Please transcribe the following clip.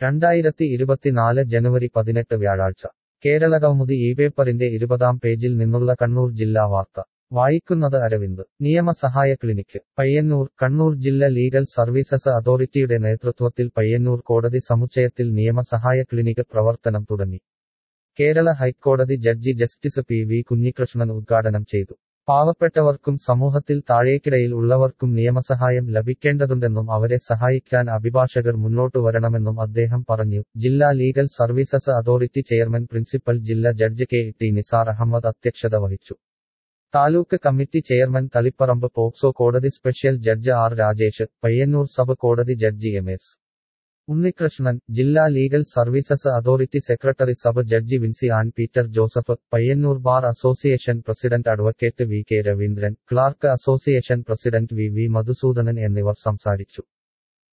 രണ്ടായിരത്തി ഇരുപത്തിനാല് ജനുവരി പതിനെട്ട് വ്യാഴാഴ്ച കേരള കൗമുദി ഈ പേപ്പറിന്റെ ഇരുപതാം പേജിൽ നിന്നുള്ള കണ്ണൂർ ജില്ലാ വാർത്ത വായിക്കുന്നത് അരവിന്ദ് നിയമസഹായ ക്ലിനിക്ക് പയ്യന്നൂർ കണ്ണൂർ ജില്ല ലീഗൽ സർവീസസ് അതോറിറ്റിയുടെ നേതൃത്വത്തിൽ പയ്യന്നൂർ കോടതി സമുച്ചയത്തിൽ നിയമസഹായ ക്ലിനിക്ക് പ്രവർത്തനം തുടങ്ങി കേരള ഹൈക്കോടതി judge justice P V Kunhikrishnan ഉദ്ഘാടനം ചെയ്തു പാവപ്പെട്ടവർക്കും സമൂഹത്തിൽ താഴേക്കിടയിൽ ഉള്ളവർക്കും നിയമസഹായം ലഭിക്കേണ്ടതുണ്ടെന്നും അവരെ സഹായിക്കാൻ അഭിഭാഷകർ മുന്നോട്ടു വരണമെന്നും അദ്ദേഹം പറഞ്ഞു ജില്ലാ legal services authority chairman principal ജില്ലാ judge K T Nisar Ahmed അധ്യക്ഷത വഹിച്ചു taluk committee chairman Taliparamba POCSO കോടതി special judge R Rajesh Payyanur sub കോടതി ജഡ്ജി എം എസ് ഉണ്ണികൃഷ്ണൻ ജില്ലാ legal services authority secretary sub judge Vinci Ann Peter Joseph Payyanur bar association president advocate V K Raveendran clerk association president V V Madhusoodanan എന്നിവർ സംസാരിച്ചു